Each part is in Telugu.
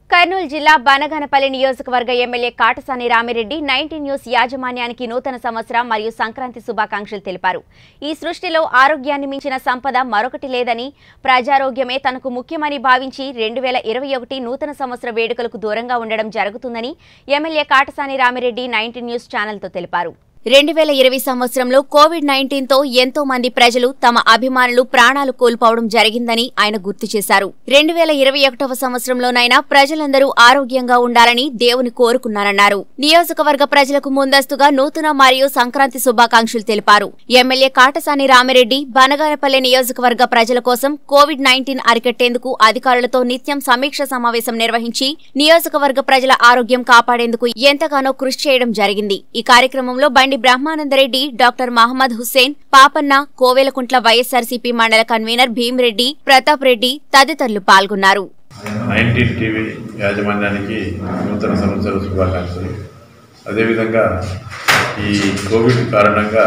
కర్నూలు జిల్లా బనగానపల్లి నియోజకవర్గ MLA Katasani Ramireddy nineteen news యాజమాన్యానికి నూతన సంవత్సరం మరియు సంక్రాంతి శుభాకాంక్షలు తెలిపారు ఈ సృష్టిలో ఆరోగ్యాన్ని మించిన సంపద మరొకటి లేదని ప్రజారోగ్యమే తనకు ముఖ్యమని భావించి రెండు వేల ఇరవై ఒకటి నూతన సంవత్సర వేడుకలకు దూరంగా ఉండడం జరుగుతుందని MLA Katasani Ramireddy nineteen news ఛానల్తో తెలిపారు రెండు వేల ఇరవై సంవత్సరంలో కోవిడ్ నైన్టీన్ తో ఎంతో మంది ప్రజలు తమ అభిమానులు ప్రాణాలు కోల్పోవడం జరిగిందని ఆయన గుర్తు చేశారు రెండు వేల ఇరవై ఒకటవ సంవత్సరంలోనైనా ప్రజలందరూ ఆరోగ్యంగా ఉండాలని దేవుని కోరుకున్నారన్నారు నియోజకవర్గ ప్రజలకు ముందస్తుగా నూతన మరియు సంక్రాంతి శుభాకాంక్షలు తెలిపారు ఎమ్మెల్యే కాటసాని రామిరెడ్డి బనగానపల్లె నియోజకవర్గ ప్రజల కోసం కోవిడ్ నైన్టీన్ అరికట్టేందుకు అధికారులతో నిత్యం సమీక్ష సమావేశం నిర్వహించి నియోజకవర్గ ప్రజల ఆరోగ్యం కాపాడేందుకు ఎంతగానో కృషి చేయడం జరిగింది ఈ కార్యక్రమంలో బండి బ్రహ్మానందరెడ్డి డాక్టర్ మహమ్మద్ హుస్సేన్ పాపన్న కోవెలకుంట్ల వైఎస్ఆర్సీపీ మండల కన్వీనర్ భీమిరెడ్డి ప్రతాప్ రెడ్డి తదితరులు పాల్గొన్నారు నైన్టీన్ టీవీ యాజమాన్యానికి నూతన సంవత్సర శుభాకాంక్షలు అదేవిధంగా ఈ కోవిడ్ కారణంగా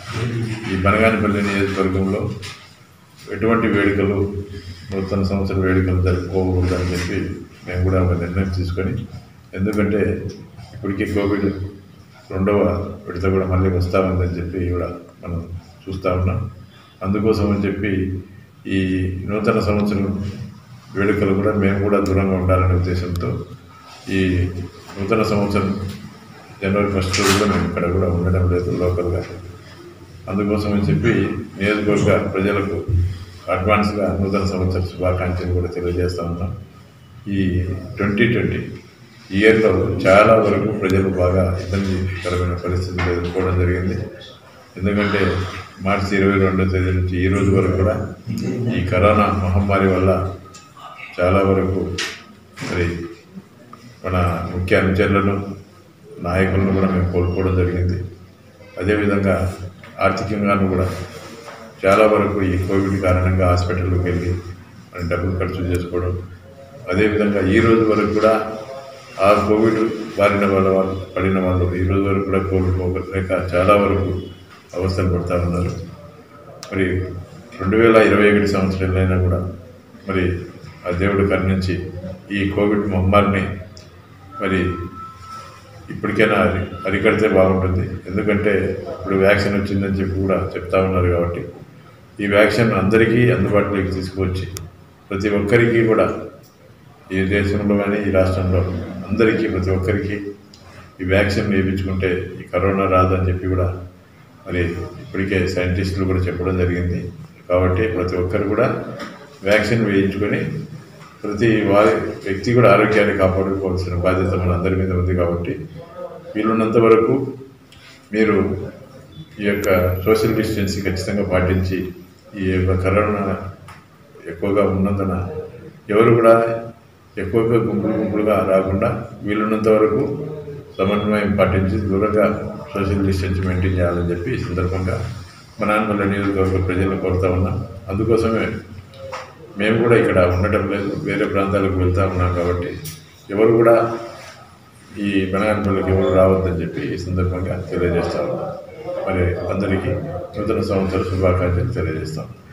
ఈ బనగానిపల్లి నియోజకవర్గంలో ఎటువంటి వేడుకలు నూతన సంవత్సర వేడుకలు జరుపుకోకూడదని చెప్పి మేము కూడా ఒక నిర్ణయం తీసుకొని ఎందుకంటే ఇప్పటికీ కోవిడ్ రెండవ విడత కూడా మళ్ళీ వస్తూ ఉందని చెప్పి కూడా మనం చూస్తూ ఉన్నాం అందుకోసం అని చెప్పి ఈ నూతన సంవత్సరం వేడుకలు కూడా మేము కూడా దూరంగా ఉండాలనే ఉద్దేశంతో ఈ నూతన సంవత్సరం జనవరి ఫస్ట్ రోజు కూడా మేము ఇక్కడ కూడా ఉండడం లేదు లోకల్గా అందుకోసం అని చెప్పి నియోజకవర్గ ప్రజలకు అడ్వాన్స్గా నూతన సంవత్సర శుభాకాంక్షలు కూడా తెలియజేస్తా ఉన్నాం ఈ ట్వంటీ ట్వంటీ ఇయర్లో చాలా వరకు ప్రజలు బాగా ఇబ్బందికరమైన పరిస్థితులు ఎదుర్కోవడం జరిగింది ఎందుకంటే మార్చి ఇరవై రెండో తేదీ నుంచి ఈ రోజు వరకు కూడా ఈ కరోనా మహమ్మారి వల్ల చాలా వరకు మరి మన ముఖ్య అనుచరులను నాయకులను కూడా మేము కోల్పోవడం జరిగింది అదేవిధంగా ఆర్థికంగాను కూడా చాలా వరకు ఈ కోవిడ్ కారణంగా హాస్పిటల్లోకి వెళ్ళి మనం డబ్బులు ఖర్చు చేసుకోవడం అదేవిధంగా ఈ రోజు వరకు కూడా ఆ కోవిడ్ బారిన వాళ్ళ వాళ్ళు పడిన వాళ్ళు ఈ రోజు వరకు కూడా కోలుకోలేక చాలా వరకు అవస్థలు పడుతూ ఉన్నారు మరి రెండు వేల ఇరవై ఒకటి సంవత్సరాలైనా కూడా మరి ఆ దేవుడు కరుణించి ఈ కోవిడ్ మహమ్మారిని మరి ఇప్పటికైనా అరి అరికడితే బాగుంటుంది ఎందుకంటే ఇప్పుడు వ్యాక్సిన్ వచ్చిందని చెప్పి కూడా చెప్తా ఉన్నారు కాబట్టి ఈ వ్యాక్సిన్ అందరికీ అందుబాటులోకి తీసుకువచ్చి ప్రతి ఒక్కరికి కూడా ఈ దేశంలో కానీ ఈ రాష్ట్రంలో అందరికీ ప్రతి ఒక్కరికి ఈ వ్యాక్సిన్ వేయించుకుంటే ఈ కరోనా రాదని చెప్పి కూడా మరి ఇప్పటికే సైంటిస్టులు కూడా చెప్పడం జరిగింది కాబట్టి ప్రతి ఒక్కరు కూడా వ్యాక్సిన్ వేయించుకొని ప్రతి వారి వ్యక్తి కూడా ఆరోగ్యాన్ని కాపాడుకోవాల్సిన బాధ్యత మన అందరి మీద ఉంది కాబట్టి వీలున్నంత వరకు మీరు ఈ యొక్క సోషల్ డిస్టెన్సీ ఖచ్చితంగా పాటించి ఈ యొక్క కరోనా ఎక్కువగా ఉన్నందున ఎవరు కూడా ఎక్కువగా గుంపులు గుంపులుగా రాకుండా వీలున్నంత వరకు సమన్వయం పాటించి దూరంగా సోషల్ డిస్టెన్స్ మెయింటైన్ చేయాలని చెప్పి ఈ సందర్భంగా మా నాన్నపల్లి నియోజకవర్గ ప్రజలను కోరుతా ఉన్నాం అందుకోసమే మేము కూడా ఇక్కడ ఉండటం లేదు వేరే ప్రాంతాలకు వెళ్తా ఉన్నాం కాబట్టి ఎవరు కూడా ఈ బనగానపల్లికి ఎవరు రావద్దని చెప్పి ఈ సందర్భంగా తెలియజేస్తా ఉన్నాం మరి అందరికీ నూతన సంవత్సర శుభాకాంక్షలు తెలియజేస్తాం